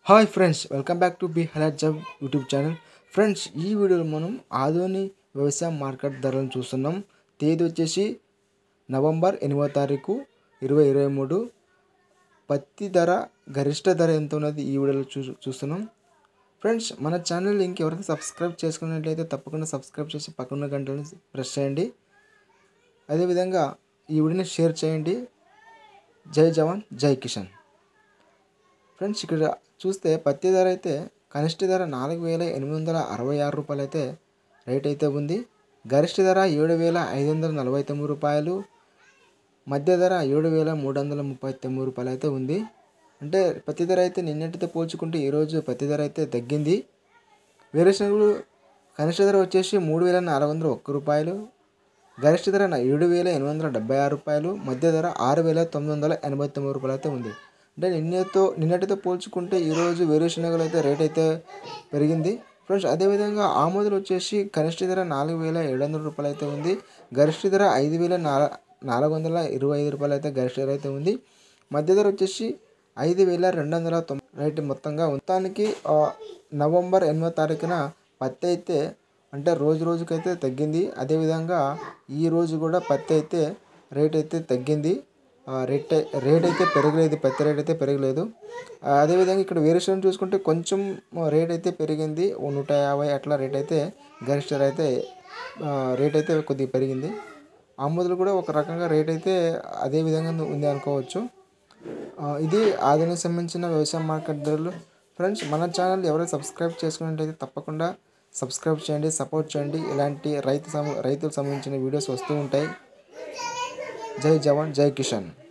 hi friends welcome back to బి హలాట్ జాబ్ యూట్యూబ్ ఛానల్ ఫ్రెండ్స్ ఈ వీడియోలో మనం ఆదోని వ్యవసాయ మార్కెట్ ధరలను చూస్తున్నాం తేదీ వచ్చేసి నవంబర్ ఎనిమిదో తారీఖు ఇరవై ఇరవై మూడు పత్తి ధర గరిష్ట ధర ఎంత ఉన్నది ఈ వీడియోలో చూ చూస్తున్నాం ఫ్రెండ్స్ మన ఛానల్ ఇంకెవరైతే సబ్స్క్రైబ్ చేసుకున్నట్లయితే తప్పకుండా సబ్స్క్రైబ్ చేసి పక్కన గంటలను ప్రెస్ చేయండి అదేవిధంగా ఈ వీడియోని షేర్ చేయండి జై జవాన్ జై కిషన్ ఫ్రెండ్స్ ఇక్కడ చూస్తే పత్తి ధర అయితే కనిష్ట ధర నాలుగు వేల ఎనిమిది వందల అరవై ఆరు రూపాయలు అయితే రేట్ అయితే ఉంది గరిష్ట ధర ఏడు వేల ఐదు వందల నలభై తొమ్మిది రూపాయలు మధ్య ధర ఏడు వేల మూడు వందల ముప్పై తొమ్మిది రూపాయలు అయితే ఉంది అంటే పత్తి ధర అయితే నిన్నటితో పోల్చుకుంటే ఈరోజు పత్తి ధర అయితే తగ్గింది వేరుశనగలు కనిష్ట ధర వచ్చేసి మూడు వేల నాలుగు వందల ఒక్క రూపాయలు గరిష్ట ధర ఏడు వేల ఎనిమిది వందల డెబ్బై ఆరు రూపాయలు మధ్య ధర ఆరు వేల తొమ్మిది వందల ఎనభై తొమ్మిది రూపాయలు అయితే ఉంది అంటే నిన్నతో నిన్నటితో పోల్చుకుంటే ఈరోజు వేరుశనగలు అయితే రేట్ అయితే పెరిగింది ఫ్రెండ్స్ అదేవిధంగా ఆమోదులు వచ్చేసి కనిష్ట ధర నాలుగు వేల ఏడు వందల రూపాయలు అయితే ఉంది గరిష్ట ధర ఐదు వేల నాలుగు వందల ఇరవై ఐదు రూపాయలు అయితే గరిష్ట ధర అయితే ఉంది మధ్య ధర వచ్చేసి ఐదు వేల రెండు వందల తొంభై రేటు మొత్తంగా మొత్తానికి ఆ, నవంబర్ ఎనిమిదో తారీఖున పత్తి అయితే అంటే రోజు రోజుకైతే తగ్గింది అదేవిధంగా ఈ రోజు కూడా పత్తి అయితే రేట్ అయితే తగ్గింది ఆ, రేట్ రేట్ అయితే పెరగలేదు పత్తి రేట్ అయితే పెరగలేదు ఆ, అదేవిధంగా ఇక్కడ వేరుశనగ చూసుకుంటే కొంచెం రేట్ అయితే పెరిగింది ఓ నూట యాభై అట్లా రేట్ అయితే గరిష్ట ధర అయితే ఆ, రేట్ అయితే కొద్దిగా పెరిగింది ఆమోదులు కూడా ఒక రకంగా రేట్ అయితే అదే విధంగా ఉంది అనుకోవచ్చు ఆ, ఇది ఆధునిక సంబంధించిన వ్యవసాయ మార్కెట్ ధరలు ఫ్రెండ్స్ మన ఛానల్ ఎవరైతే సబ్స్క్రైబ్ చేసుకున్నట్టయితే తప్పకుండా సబ్స్క్రైబ్ చేయండి సపోర్ట్ చేయండి ఇలాంటి రైతు సమ రైతులకు సంబంధించిన వీడియోస్ వస్తూ ఉంటాయి జై జవాన్ జై కిషన్